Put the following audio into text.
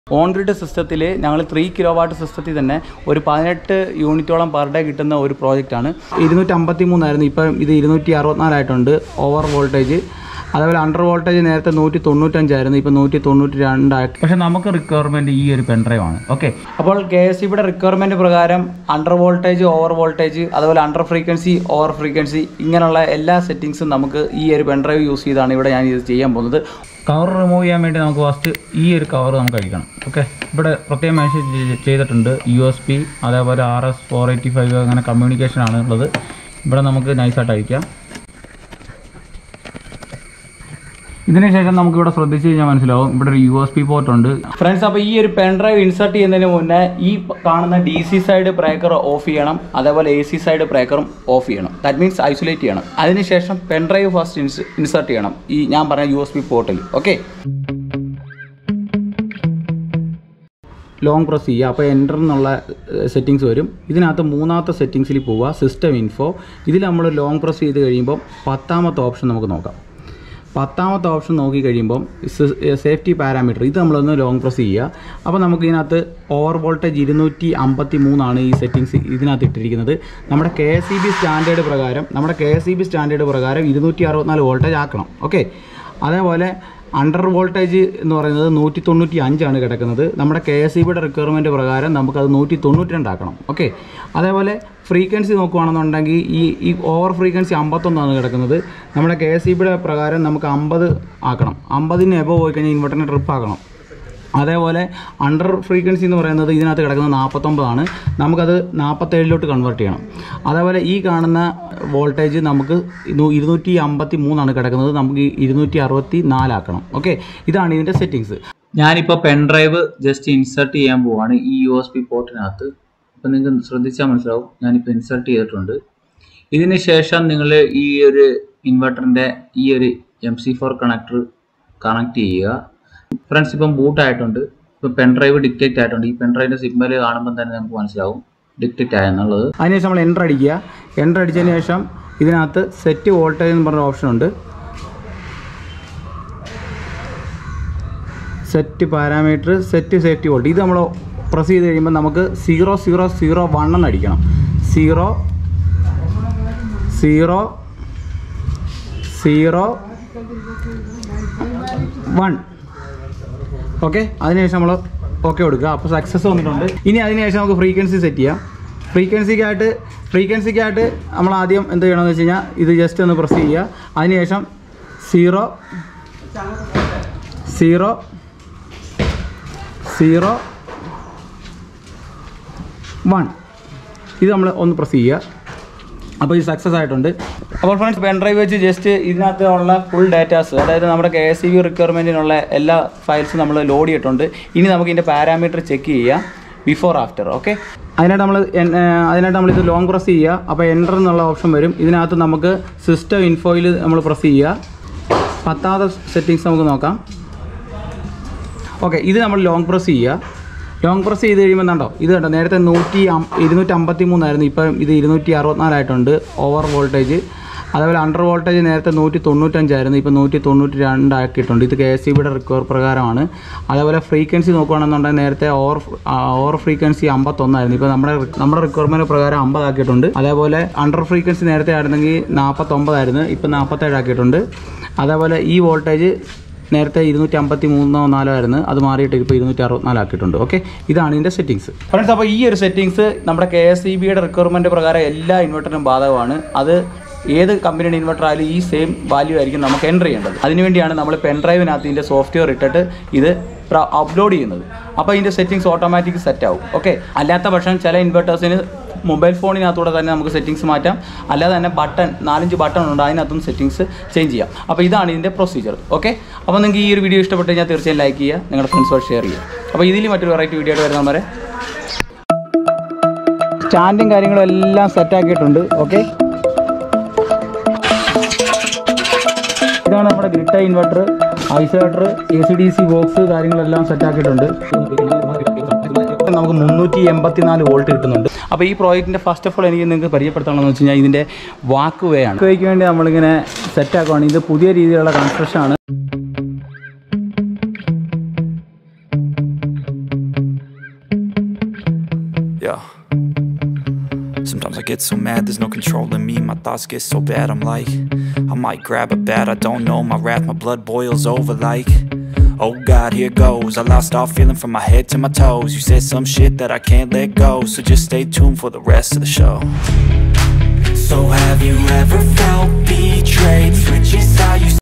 On grid സിസ്റ്റത്തിൽ ഞങ്ങൾ three kilo watt സിസ്റ്റത്തിൽ തന്നെ ഒരു പതിനെട്ട് യൂണിറ്റോളം പെർ ഡേ കിട്ടുന്ന ഒരു പ്രോജക്റ്റാണ് ഇരുന്നൂറ്റി അമ്പത്തി മൂന്നായിരുന്നു ഇപ്പം ഇത് ഇരുന്നൂറ്റി അറുപത്തിനാലായിട്ടുണ്ട് ഓവർ വോൾട്ടേജ് അതേപോലെ അണ്ടർ വോൾട്ടേജ് നേരത്തെ നൂറ്റി തൊണ്ണൂറ്റഞ്ചായിരുന്നു ഇപ്പം നൂറ്റി തൊണ്ണൂറ്റി രണ്ടായിട്ട് പക്ഷേ നമുക്ക് റിക്വയർമെൻറ്റ് ഈ ഒരു പെൻഡ്രൈവ് ആണ് ഓക്കെ അപ്പോൾ കെ എസ് സിബിയുടെ റിക്വയർമെൻറ്റ് പ്രകാരം അണ്ടർ വോൾട്ടേജ് ഓവർ വോൾട്ടേജ് അതുപോലെ അണ്ടർ ഫ്രീക്വൻസി ഓവർ ഫ്രീക്വൻസി ഇങ്ങനെയുള്ള എല്ലാ സെറ്റിങ്സും നമുക്ക് ഈ ഒരു പെൻഡ്രൈവ് യൂസ് ചെയ്താണ് ഇവിടെ ഞാൻ ഇത് ചെയ്യാൻ പോകുന്നത് കവർ റിമൂവ് ചെയ്യാൻ വേണ്ടി നമുക്ക് ഫസ്റ്റ് ഈ ഒരു കവർ നമുക്ക് അടിക്കണം ഓക്കെ ഇവിടെ പ്രത്യേകം മെൻഷൻ ചെയ്തിട്ടുണ്ട് യു എസ് പി അതേപോലെ R S four eighty five അങ്ങനെ കമ്മ്യൂണിക്കേഷൻ ആണ് ഉള്ളത് ഇവിടെ നമുക്ക് നൈസായിട്ട് അഴിക്കാം ഇതിനുശേഷം നമുക്ക് ഇവിടെ ശ്രദ്ധിച്ചു കഴിഞ്ഞാൽ മനസ്സിലാവും ഇവിടെ ഒരു യു എസ് പി പോർട്ട് ഉണ്ട് ഫ്രണ്ട്സ് അപ്പോൾ ഈ ഒരു പെൻ ഡ്രൈവ് ഇൻസർട്ട് ചെയ്യുന്നതിന് മുന്നേ ഈ കാണുന്ന D C side breaker off ചെയ്യണം അതേപോലെ എ സി സൈഡ് ബ്രേക്കറും ഓഫ് ചെയ്യണം ദാറ്റ് മീൻസ് ഐസൊലേറ്റ് ചെയ്യണം അതിനുശേഷം പെൻ ഡ്രൈവ് ഫസ്റ്റ് ഇൻസർട്ട് ചെയ്യണം ഈ ഞാൻ പറഞ്ഞ യു എസ് പി പോർട്ടിൽ ഓക്കെ ലോങ് പ്രസ് ചെയ്യുക അപ്പോൾ എൻ്റർ എന്നുള്ള സെറ്റിങ്സ് വരും ഇതിനകത്ത് മൂന്നാമത്തെ സെറ്റിങ്സിൽ പോവുക സിസ്റ്റം ഇൻഫോ ഇതിൽ നമ്മൾ ലോങ് പ്രസ് ചെയ്ത് കഴിയുമ്പോൾ പത്താമത്തെ ഓപ്ഷൻ നമുക്ക് നോക്കാം പത്താമത്തെ ഓപ്ഷൻ നോക്കി കഴിയുമ്പം സേഫ്റ്റി പാരാമീറ്റർ ഇത് നമ്മളൊന്ന് ലോങ് പ്രസ് ചെയ്യുക അപ്പോൾ നമുക്ക് ഇതിനകത്ത് ഓവർ വോൾട്ടേജ് ഇരുന്നൂറ്റി അമ്പത്തി മൂന്നാണ് ഈ സെറ്റിങ്സ് ഇതിനകത്ത് ഇട്ടിരിക്കുന്നത് നമ്മുടെ K S E B standard പ്രകാരം നമ്മുടെ K S E B standard പ്രകാരം ഇരുന്നൂറ്റി അറുപത്തിനാല് വോൾട്ടേജ് ആക്കണം ഓക്കെ അതേപോലെ അണ്ടർ വോൾട്ടേജ് എന്ന് പറയുന്നത് നൂറ്റി തൊണ്ണൂറ്റി അഞ്ചാണ് കിടക്കുന്നത് നമ്മുടെ കെ എസ് ഇ ബിയുടെ റിക്വയർമെൻറ്റ് പ്രകാരം നമുക്കത് നൂറ്റി തൊണ്ണൂറ്റി രണ്ടാക്കണം ഓക്കെ അതേപോലെ ഫ്രീക്വൻസി നോക്കുകയാണെന്നുണ്ടെങ്കിൽ ഈ ഈ ഓവർ ഫ്രീക്വൻസി അമ്പത്തൊന്നാണ് കിടക്കുന്നത് നമ്മുടെ കെ എസ് ഇ ബിയുടെ പ്രകാരം നമുക്ക് അമ്പത് ആക്കണം അമ്പതിന് എബോ പോയി കഴിഞ്ഞാൽ ഇൻവെർട്ടറിനെ ട്രിപ്പ് ആക്കണം അതേപോലെ അണ്ടർ ഫ്രീക്വൻസി എന്ന് പറയുന്നത് ഇതിനകത്ത് കിടക്കുന്നത് നാൽപ്പത്തൊമ്പതാണ് നമുക്കത് നാൽപ്പത്തേഴിലോട്ട് കൺവേർട്ട് ചെയ്യണം അതേപോലെ ഈ കാണുന്ന വോൾട്ടേജ് നമുക്ക് ഇരു- ഇരുന്നൂറ്റി അമ്പത്തി മൂന്നാണ് കിടക്കുന്നത് നമുക്ക് ഇരുന്നൂറ്റി അറുപത്തി നാലാക്കണം ഓക്കെ ഇതാണ് ഇതിൻ്റെ സെറ്റിങ്സ് ഞാനിപ്പോൾ പെൻ ഡ്രൈവ് ജസ്റ്റ് ഇൻസർട്ട് ചെയ്യാൻ പോവാണ് ഈ യു എസ് പി പോർട്ടിനകത്ത് അപ്പോൾ നിങ്ങൾക്ക് ശ്രദ്ധിച്ചാൽ മനസ്സിലാവും ഞാനിപ്പോൾ ഇൻസർട്ട് ചെയ്തിട്ടുണ്ട് ഇതിന് ശേഷം നിങ്ങൾ ഈ ഒരു ഇൻവെർട്ടറിൻ്റെ ഈ ഒരു M C four connector connect ചെയ്യുക ഫ്രണ്ട്സ് ഇപ്പം ബൂട്ട് ആയിട്ടുണ്ട് ഇപ്പം പെൻ ഡ്രൈവ് ഡിക്റ്റേറ്റ് ആയിട്ടുണ്ട് ഈ പെൻ ഡ്രൈവിൻ്റെ സിഗ്നൽ കാണുമ്പോൾ തന്നെ നമുക്ക് മനസ്സിലാവും ഡിക്റ്റേറ്റ് ആയെന്നുള്ളത് അതിനുശേഷം നമ്മൾ എൻ്റർ അടിക്കുക എൻ്റർ അടിച്ചതിന് ശേഷം ഇതിനകത്ത് സെറ്റ് വോൾട്ടേജ് എന്ന് പറഞ്ഞ ഓപ്ഷൻ ഉണ്ട് set parameter set safety volt ഇത് നമ്മൾ പ്രസ് ചെയ്ത് കഴിയുമ്പോൾ നമുക്ക് സീറോ സീറോ സീറോ വൺ എന്ന് അടിക്കണം zero zero zero one okay അതിനുശേഷം നമ്മൾ ഓക്കെ കൊടുക്കുക അപ്പോൾ സക്സസ് വന്നിട്ടുണ്ട് ഇനി അതിനുശേഷം നമുക്ക് ഫ്രീക്വൻസി സെറ്റ് ചെയ്യാം ഫ്രീക്വൻസിക്കായിട്ട് ഫ്രീക്വൻസിക്കായിട്ട് നമ്മൾ ആദ്യം എന്ത് ചെയ്യണമെന്ന് വെച്ച് കഴിഞ്ഞാൽ ഇത് ജസ്റ്റ് ഒന്ന് പ്രസ് ചെയ്യുക അതിനുശേഷം സീറോ സീറോ സീറോ വൺ ഇത് നമ്മൾ ഒന്ന് പ്രസ് ചെയ്യുക അപ്പോൾ ഇത് സക്സസ് ആയിട്ടുണ്ട് അപ്പോൾ ഫ്രണ്ട്സ് പെൻ ഡ്രൈവ് വെച്ച് ജസ്റ്റ് ഇതിനകത്ത് ഉള്ള ഫുൾ ഡാറ്റാസ് അതായത് നമ്മുടെ കെ എസ് സി ബി റിക്വയർമെൻറ്റിനുള്ള എല്ലാ ഫയൽസും നമ്മൾ ലോഡ് ചെയ്തിട്ടുണ്ട് ഇനി നമുക്ക് ഇതിൻ്റെ പാരാമീറ്റർ ചെക്ക് ചെയ്യാം ബിഫോർ ആഫ്റ്റർ ഓക്കെ അതിനായിട്ട് നമ്മൾ അതിനായിട്ട് നമ്മൾ ഇത് ലോങ് പ്രസ് ചെയ്യുക അപ്പോൾ എൻ്റർ എന്നുള്ള ഓപ്ഷൻ വരും ഇതിനകത്ത് നമുക്ക് സിസ്റ്റം ഇൻഫോയിൽ നമ്മൾ പ്രസ് ചെയ്യുക പത്താമത്തെ സെറ്റിങ്സ് നമുക്ക് നോക്കാം ഓക്കെ ഇത് നമ്മൾ ലോങ് പ്രസ് ചെയ്യുക ലോങ് പ്രസ് ചെയ്ത് കഴിയുമ്പോൾ കണ്ടോ ഇത് കണ്ടോ നേരത്തെ നൂറ്റി അം- ഇരുന്നൂറ്റി അമ്പത്തി മൂന്നായിരുന്നു ഇപ്പം ഇത് ഇരുന്നൂറ്റി അറുപത്തിനാലായിട്ടുണ്ട് ഓവർ വോൾട്ടേജ് അതേപോലെ അണ്ടർ വോൾട്ടേജ് നേരത്തെ നൂറ്റി തൊണ്ണൂറ്റഞ്ചായിരുന്നു ഇപ്പം നൂറ്റി തൊണ്ണൂറ്റി രണ്ടാക്കിയിട്ടുണ്ട് ഇത് കെ എസ് സി ബിയുടെ റിക്വയർ പ്രകാരമാണ് അതേപോലെ ഫ്രീക്വൻസി നോക്കുകയാണെന്നുണ്ടെങ്കിൽ നേരത്തെ ഓവർ ഓവർ ഫ്രീക്വൻസി അമ്പത്തൊന്നായിരുന്നു ഇപ്പോൾ നമ്മുടെ നമ്മുടെ റിക്വയർമെൻറ്റ് പ്രകാരം അമ്പതാക്കിയിട്ടുണ്ട് അതേപോലെ അണ്ടർ ഫ്രീക്വൻസി നേരത്തെ ആയിരുന്നെങ്കിൽ നാൽപ്പത്തൊമ്പതായിരുന്നു ഇപ്പം നാൽപ്പത്തേഴാക്കിയിട്ടുണ്ട് അതേപോലെ ഈ വോൾട്ടേജ് നേരത്തെ ഇരുന്നൂറ്റി അമ്പത്തി മൂന്നോ നാലോ ആയിരുന്നു അത് മാറിയിട്ട് ഇപ്പോൾ ഇരുന്നൂറ്റി അറുപത്തിനാലാക്കിയിട്ടുണ്ട് ഓക്കെ ഇതാണ് ഇതിൻ്റെ സെറ്റിങ്സ് ഫ്രണ്ട്സ് അപ്പോൾ ഈ ഒരു സെറ്റിങ്സ് നമ്മുടെ കെ എസ് ഇ ബിയുടെ റിക്വയർമെൻറ്റ് പ്രകാരം എല്ലാ ഇൻവെർട്ടറിനും ബാധകമാണ് അത് ഏത് കമ്പനിയുടെ ഇൻവെർട്ടർ ആയാലും ഈ സെയിം വാല്യൂ ആയിരിക്കും നമുക്ക് എൻ്റർ ചെയ്യേണ്ടത് അതിനുവേണ്ടിയാണ് നമ്മൾ പെൻ ഡ്രൈവിനകത്ത് ഇതിൻ്റെ സോഫ്റ്റ്വെയർ ഇട്ടിട്ട് ഇത് അപ്ലോഡ് ചെയ്യുന്നത് അപ്പോൾ ഇതിൻ്റെ സെറ്റിങ്സ് ഓട്ടോമാറ്റിക് സെറ്റ് ആവും ഓക്കെ അല്ലാത്ത പക്ഷം ചില ഇൻവെർട്ടേഴ്സിന് മൊബൈൽ ഫോണിനകത്തൂടെ തന്നെ നമുക്ക് സെറ്റിങ്സ് മാറ്റാം അല്ലാതെ തന്നെ ബട്ടൺ നാലഞ്ച് ബട്ടൺ ഉണ്ട് അതിനകത്തും സെറ്റിങ്സ് ചേഞ്ച് ചെയ്യാം അപ്പോൾ ഇതാണ് ഇതിൻ്റെ പ്രൊസീജിയർ ഓക്കെ അപ്പോൾ നിങ്ങൾക്ക് ഈ ഒരു വീഡിയോ ഇഷ്ടപ്പെട്ട് കഴിഞ്ഞാൽ തീർച്ചയായും ലൈക്ക് ചെയ്യുക നിങ്ങളുടെ ഫ്രണ്ട്സോട് ഷെയർ ചെയ്യുക അപ്പോൾ ഇതിൽ മറ്റൊരു വെറൈറ്റി വീഡിയോ ആയിട്ട് വരുന്ന വരെ സ്റ്റാൻഡും കാര്യങ്ങളും എല്ലാം സെറ്റ് ആക്കിയിട്ടുണ്ട് ഓക്കെ ഇതാണ് നമ്മുടെ ഗ്രിട്ട inverter isolator A C D C box കാര്യങ്ങളെല്ലാം സെറ്റ് ആക്കിയിട്ടുണ്ട് നമുക്ക് മുന്നൂറ്റി എൺപത്തിനാല് വോൾട്ട് കിട്ടുന്നുണ്ട് അപ്പോൾ ഈ പ്രോജക്റ്റിൻ്റെ ഫസ്റ്റ് ഓഫ് ഓൾ എനിക്ക് നിങ്ങൾക്ക് പരിചയപ്പെടുത്തണമെന്ന് വെച്ച് കഴിഞ്ഞാൽ ഇതിൻ്റെ വാക്ക് വേ ആണ് വേക്ക് വേണ്ടി നമ്മളിങ്ങനെ സെറ്റ് ആക്കുവാണ് ഇത് പുതിയ രീതിയിലുള്ള കൺസ്ട്രക്ഷൻ ആണ് Yeah. Sometimes I get so mad, there's no controlling me. My thoughts get so bad, I'm like, I might grab a bat, I don't know. My wrath, my blood boils over like, oh God, here goes. I lost all feeling from my head to my toes. You said some shit that I can't let go, so just stay tuned for the rest of the show. So have you ever felt betrayed? Switches how you